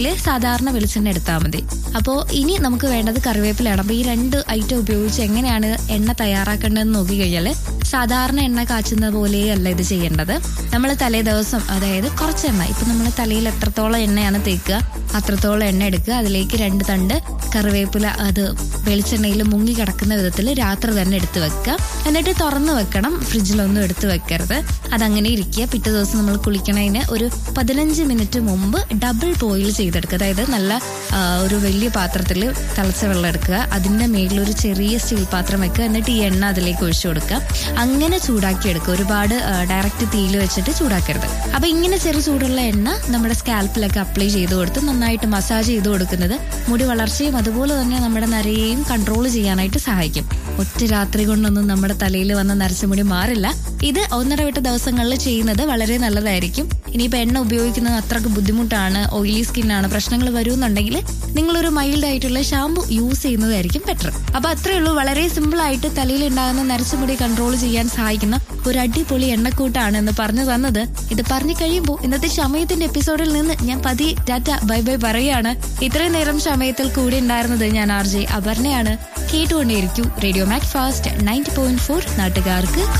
ല് സാധാരണ വെളിച്ചെണ്ണ എടുത്താൽ മതി അപ്പോൾ ഇനി നമുക്ക് വേണ്ടത് കറിവേപ്പിലയാണ് അപ്പോൾ ഈ രണ്ട് ഐറ്റം ഉപയോഗിച്ച് എങ്ങനെയാണ് എണ്ണ തയ്യാറാക്കേണ്ടതെന്ന് നോക്കി കഴിഞ്ഞാൽ സാധാരണ എണ്ണ കാച്ചുന്ന പോലെയല്ല ഇത് ചെയ്യേണ്ടത് നമ്മൾ തലേ ദിവസം അതായത് കുറച്ച് എണ്ണ ഇപ്പൊ നമ്മൾ തലയിൽ എത്രത്തോളം എണ്ണയാണ് തേക്കുക അത്രത്തോളം എണ്ണ എടുക്കുക അതിലേക്ക് രണ്ട് തണ്ട് കറിവേപ്പില അത് വെളിച്ചെണ്ണയിൽ മുങ്ങി കിടക്കുന്ന വിധത്തിൽ രാത്രി തന്നെ എടുത്ത് വെക്കുക എന്നിട്ട് തുറന്നു വെക്കണം ഫ്രിഡ്ജിലൊന്നും എടുത്ത് വെക്കരുത് അതങ്ങനെ ഇരിക്കുക പിറ്റേ ദിവസം നമ്മൾ കുളിക്കണതിന് ഒരു പതിനഞ്ച് മിനിറ്റ് മുമ്പ് ഡബിൾ ബോയിൽ ചെയ്തെടുക്കുക അതായത് നല്ല ആ, ഒരു വലിയ പാത്രത്തിൽ തിളച്ച വെള്ളം എടുക്കുക അതിന്റെ മേളിൽ ഒരു ചെറിയ സ്റ്റീൽ പാത്രം വെക്കുക എന്നിട്ട് ഈ എണ്ണ അതിലേക്ക് ഒഴിച്ചു കൊടുക്കുക അങ്ങനെ ചൂടാക്കി എടുക്കുക ഒരുപാട് ഡയറക്റ്റ് തീയിൽ വെച്ചിട്ട് ചൂടാക്കരുത് അപ്പൊ ഇങ്ങനെ ചെറു ചൂടുള്ള എണ്ണ നമ്മുടെ സ്കാൽപ്പിലൊക്കെ അപ്ലൈ ചെയ്ത് കൊടുത്ത് നന്നായിട്ട് മസാജ് ചെയ്ത് കൊടുക്കുന്നത് മുടി വളർച്ചയും അതുപോലെ തന്നെ നമ്മുടെ നരയെയും കൺട്രോൾ ചെയ്യാനായിട്ട് സഹായിക്കും ഒറ്റ രാത്രി കൊണ്ടൊന്നും നമ്മുടെ തലയിൽ വന്ന നരച്ച മുടി മാറില്ല ഇത് ഒന്നര വിട്ട ദിവസങ്ങളിൽ ചെയ്യുന്നത് വളരെ നല്ലതായിരിക്കും ഇനിയിപ്പോൾ എണ്ണ ഉപയോഗിക്കുന്നത് അത്രക്ക് ബുദ്ധിമുട്ടാണ് ഓയിലി സ്കിന്നാണ് പ്രശ്നങ്ങൾ വരുമെന്നുണ്ടെങ്കിൽ നിങ്ങളൊരു മൈൽഡ് ആയിട്ടുള്ള ഷാമ്പു യൂസ് ചെയ്യുന്നതായിരിക്കും ബെറ്റർ അപ്പൊ അത്രേ ഉള്ളൂ വളരെ സിമ്പിൾ ആയിട്ട് തലയിൽ ഉണ്ടാകുന്ന നരച്ച മുടി കൺട്രോൾ ചെയ്യാൻ സഹായിക്കുന്ന ഒരു അടിപൊളി എണ്ണക്കൂട്ടാണ് എന്ന് പറഞ്ഞു തന്നത് ഇത് പറഞ്ഞു കഴിയുമ്പോൾ ഇന്നത്തെ സമയത്തിന്റെ എപ്പിസോഡിൽ നിന്ന് ഞാൻ പതിയെ ടാറ്റ ബൈ ബൈ പറയാണ് ഇത്രയും നേരം സമയത്തിൽ കൂടി ഉണ്ടായിരുന്നത് ഞാൻ ആർ ജെ അപർണയാണ് കേട്ടുകൊണ്ടേയിരിക്കൂ radio Mac Fast ninety point four നാട്ടുകാർക്ക്